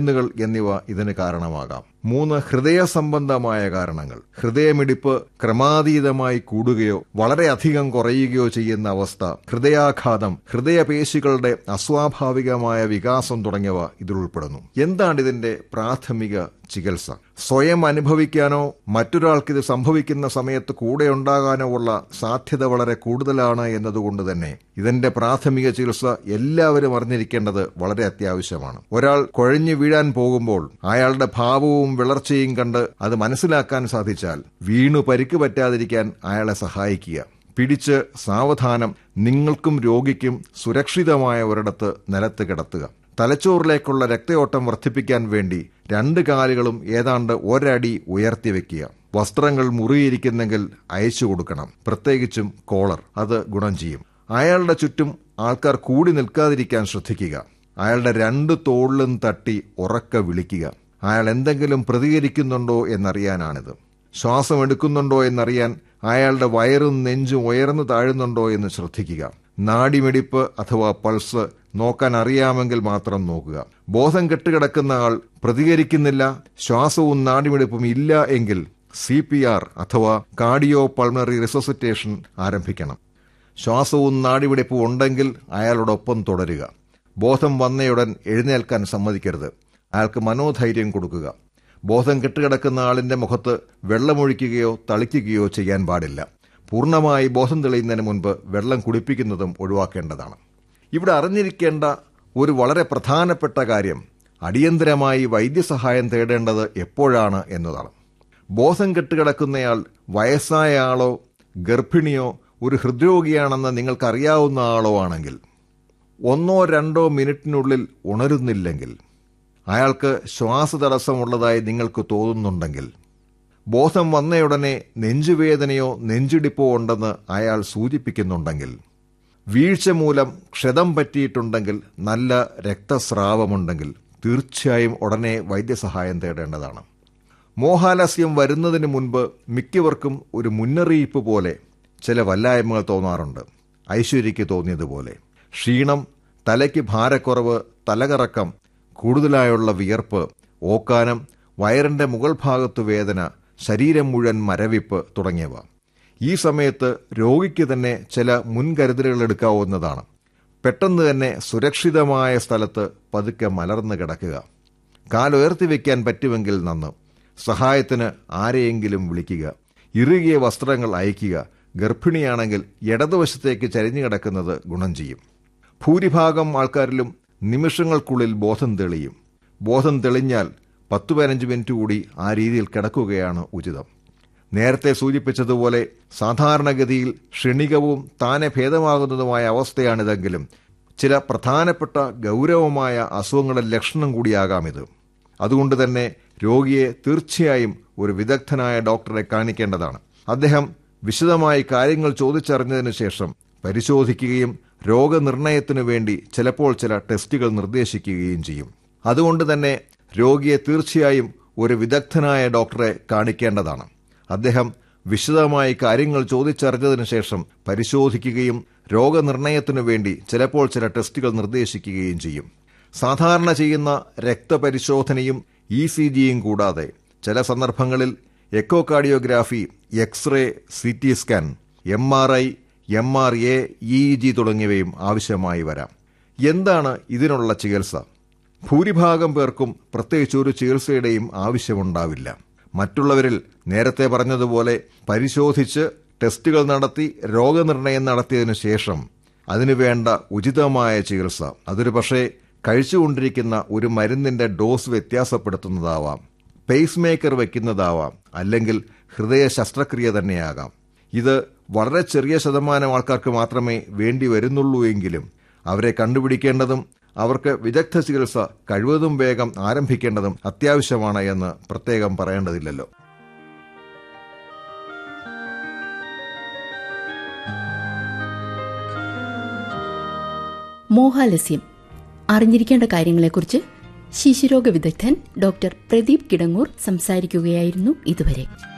മരുന്നുകൾ എന്നിവ ഇതിന് കാരണമാകാം മൂന്ന് ഹൃദയ സംബന്ധമായ കാരണങ്ങൾ ഹൃദയമിടിപ്പ് ക്രമാതീതമായി കൂടുകയോ വളരെയധികം കുറയുകയോ ചെയ്യുന്ന അവസ്ഥ ഹൃദയാഘാതം ഹൃദയപേശികളുടെ അസ്വാഭാവികമായ വികാസം തുടങ്ങിയവ ഇതിൽ ഉൾപ്പെടുന്നു എന്താണ് ഇതിന്റെ പ്രാഥമിക ചികിത്സ സ്വയം അനുഭവിക്കാനോ മറ്റൊരാൾക്ക് ഇത് സംഭവിക്കുന്ന സമയത്ത് കൂടെ ഉണ്ടാകാനോ ഉള്ള സാധ്യത വളരെ കൂടുതലാണ് എന്നതുകൊണ്ട് തന്നെ ഇതിന്റെ പ്രാഥമിക ചികിത്സ എല്ലാവരും അറിഞ്ഞിരിക്കേണ്ടത് വളരെ അത്യാവശ്യമാണ് ഒരാൾ കുഴഞ്ഞു വീഴാൻ പോകുമ്പോൾ അയാളുടെ ഭാവവും വിളർച്ചയും കണ്ട് അത് മനസ്സിലാക്കാൻ സാധിച്ചാൽ വീണു പരിക്ക് പറ്റാതിരിക്കാൻ അയാളെ സഹായിക്കുക പിടിച്ച് സാവധാനം നിങ്ങൾക്കും രോഗിക്കും സുരക്ഷിതമായ ഒരിടത്ത് നിലത്ത് കിടത്തുക തലച്ചോറിലേക്കുള്ള രക്തയോട്ടം വർദ്ധിപ്പിക്കാൻ വേണ്ടി രണ്ട് കാലുകളും ഏതാണ്ട് ഒരടി ഉയർത്തി വെക്കുക വസ്ത്രങ്ങൾ മുറിയിരിക്കുന്നെങ്കിൽ അയച്ചു കൊടുക്കണം പ്രത്യേകിച്ചും കോളർ അത് ഗുണം ചെയ്യും അയാളുടെ ചുറ്റും ആൾക്കാർ കൂടി നിൽക്കാതിരിക്കാൻ ശ്രദ്ധിക്കുക അയാളുടെ രണ്ട് തോളിലും തട്ടി ഉറക്ക വിളിക്കുക അയാൾ എന്തെങ്കിലും പ്രതികരിക്കുന്നുണ്ടോ എന്നറിയാനാണിത് ശ്വാസം എടുക്കുന്നുണ്ടോ എന്നറിയാൻ അയാളുടെ വയറും നെഞ്ചും ഉയർന്നു താഴുന്നുണ്ടോ എന്ന് ശ്രദ്ധിക്കുക നാടിമിടിപ്പ് അഥവാ പൾസ് നോക്കാൻ അറിയാമെങ്കിൽ മാത്രം നോക്കുക ബോധം കെട്ടുകിടക്കുന്ന ആൾ പ്രതികരിക്കുന്നില്ല ശ്വാസവും നാടിമിടിപ്പും ഇല്ല എങ്കിൽ സി പി ആർ അഥവാ കാർഡിയോ പൾമണറി റിസസിറ്റേഷൻ ആരംഭിക്കണം ശ്വാസവും നാടിമിടിപ്പും ഉണ്ടെങ്കിൽ അയാളോടൊപ്പം തുടരുക ബോധം വന്നയുടൻ എഴുന്നേൽക്കാൻ സമ്മതിക്കരുത് അയാൾക്ക് മനോധൈര്യം കൊടുക്കുക ബോധം കെട്ടുകിടക്കുന്ന ആളിന്റെ മുഖത്ത് വെള്ളമൊഴിക്കുകയോ തളിക്കുകയോ ചെയ്യാൻ പാടില്ല പൂർണ്ണമായി ബോധം തെളിയുന്നതിന് മുൻപ് വെള്ളം കുടിപ്പിക്കുന്നതും ഒഴിവാക്കേണ്ടതാണ് ഇവിടെ അറിഞ്ഞിരിക്കേണ്ട ഒരു വളരെ പ്രധാനപ്പെട്ട കാര്യം അടിയന്തരമായി വൈദ്യസഹായം തേടേണ്ടത് എപ്പോഴാണ് എന്നതാണ് ബോധം കെട്ടുകിടക്കുന്നയാൾ വയസ്സായ ആളോ ഗർഭിണിയോ ഒരു ഹൃദ്രോഗിയാണെന്ന് നിങ്ങൾക്കറിയാവുന്ന ആളോ ആണെങ്കിൽ ഒന്നോ രണ്ടോ മിനിറ്റിനുള്ളിൽ ഉണരുന്നില്ലെങ്കിൽ അയാൾക്ക് ശ്വാസതടസ്സമുള്ളതായി നിങ്ങൾക്ക് തോന്നുന്നുണ്ടെങ്കിൽ ബോധം വന്നയുടനെ നെഞ്ചുവേദനയോ നെഞ്ചിടിപ്പോ ഉണ്ടെന്ന് അയാൾ സൂചിപ്പിക്കുന്നുണ്ടെങ്കിൽ വീഴ്ച മൂലം ക്ഷതം പറ്റിയിട്ടുണ്ടെങ്കിൽ നല്ല രക്തസ്രാവമുണ്ടെങ്കിൽ തീർച്ചയായും ഉടനെ വൈദ്യസഹായം തേടേണ്ടതാണ് മോഹാലസ്യം വരുന്നതിന് മുൻപ് മിക്കവർക്കും ഒരു മുന്നറിയിപ്പ് പോലെ ചില വല്ലായ്മകൾ തോന്നാറുണ്ട് ഐശ്വര്യയ്ക്ക് തോന്നിയതുപോലെ ക്ഷീണം തലയ്ക്ക് ഭാരക്കുറവ് തലകറക്കം കൂടുതലായുള്ള വിയർപ്പ് ഓക്കാനം വയറിന്റെ മുകൾ ഭാഗത്തു വേദന ശരീരം മുഴുവൻ മരവിപ്പ് തുടങ്ങിയവ ഈ സമയത്ത് രോഗിക്ക് തന്നെ ചില മുൻകരുതലുകൾ എടുക്കാവുന്നതാണ് പെട്ടെന്ന് തന്നെ സുരക്ഷിതമായ സ്ഥലത്ത് പതുക്കെ മലർന്നു കിടക്കുക കാലുയർത്തി വയ്ക്കാൻ പറ്റുമെങ്കിൽ നന്ന് സഹായത്തിന് ആരെയെങ്കിലും വിളിക്കുക ഇറുകിയ വസ്ത്രങ്ങൾ അയക്കുക ഗർഭിണിയാണെങ്കിൽ ഇടതുവശത്തേക്ക് ചരിഞ്ഞു കിടക്കുന്നത് ഗുണം ചെയ്യും ഭൂരിഭാഗം ആൾക്കാരിലും നിമിഷങ്ങൾക്കുള്ളിൽ ബോധം തെളിയും ബോധം തെളിഞ്ഞാൽ പത്തു പതിനഞ്ച് മിനിറ്റ് കൂടി ആ രീതിയിൽ കിടക്കുകയാണ് ഉചിതം നേരത്തെ സൂചിപ്പിച്ചതുപോലെ സാധാരണഗതിയിൽ ക്ഷണികവും താനെ ഭേദമാകുന്നതുമായ അവസ്ഥയാണിതെങ്കിലും ചില പ്രധാനപ്പെട്ട ഗൗരവമായ അസുഖങ്ങളുടെ ലക്ഷണം കൂടിയാകാം ഇത് അതുകൊണ്ട് തന്നെ രോഗിയെ തീർച്ചയായും ഒരു വിദഗ്ധനായ ഡോക്ടറെ കാണിക്കേണ്ടതാണ് അദ്ദേഹം വിശദമായി കാര്യങ്ങൾ ചോദിച്ചറിഞ്ഞതിനു ശേഷം പരിശോധിക്കുകയും രോഗനിർണയത്തിനു വേണ്ടി ചിലപ്പോൾ ചില ടെസ്റ്റുകൾ നിർദ്ദേശിക്കുകയും ചെയ്യും അതുകൊണ്ട് തന്നെ രോഗിയെ തീർച്ചയായും ഒരു വിദഗ്ധനായ ഡോക്ടറെ കാണിക്കേണ്ടതാണ് അദ്ദേഹം വിശദമായി കാര്യങ്ങൾ ചോദിച്ചറിഞ്ഞതിനു ശേഷം പരിശോധിക്കുകയും രോഗനിർണയത്തിനു വേണ്ടി ചിലപ്പോൾ ചില ടെസ്റ്റുകൾ നിർദ്ദേശിക്കുകയും ചെയ്യും സാധാരണ ചെയ്യുന്ന രക്തപരിശോധനയും ഇ സി ജിയും കൂടാതെ ചില സന്ദർഭങ്ങളിൽ echocardiography x-ray C T scan M R I M R A E E തുടങ്ങിയവയും ആവശ്യമായി വരാം എന്താണ് ഇതിനുള്ള ചികിത്സ ഭൂരിഭാഗം പേർക്കും പ്രത്യേകിച്ച് ഒരു ചികിത്സയുടെയും ആവശ്യമുണ്ടാവില്ല മറ്റുള്ളവരിൽ നേരത്തെ പറഞ്ഞതുപോലെ പരിശോധിച്ച് ടെസ്റ്റുകൾ നടത്തി രോഗനിർണയം നടത്തിയതിനു ശേഷം അതിനുവേണ്ട ഉചിതമായ ചികിത്സ അതൊരു പക്ഷേ കഴിച്ചുകൊണ്ടിരിക്കുന്ന ഒരു മരുന്നിന്റെ ഡോസ് വ്യത്യാസപ്പെടുത്തുന്നതാവാം പേസ് മേക്കർ വയ്ക്കുന്നതാവാം അല്ലെങ്കിൽ ഹൃദയ ശസ്ത്രക്രിയ തന്നെയാകാം ഇത് വളരെ ചെറിയ ശതമാനം ആൾക്കാർക്ക് മാത്രമേ വേണ്ടി വരുന്നുള്ളൂ എങ്കിലും അവരെ കണ്ടുപിടിക്കേണ്ടതും അവർക്ക് വിദഗ്ധ ചികിത്സ കഴിവതും വേഗം ആരംഭിക്കേണ്ടതും അത്യാവശ്യമാണ് എന്ന് പ്രത്യേകം പറയേണ്ടതില്ലല്ലോ മോഹാലസ്യം അറിഞ്ഞിരിക്കേണ്ട കാര്യങ്ങളെക്കുറിച്ച് ശിശുരോഗ വിദഗ്ധൻ ഡോക്ടർ പ്രദീപ് കിടങ്ങൂർ സംസാരിക്കുകയായിരുന്നു ഇതുവരെ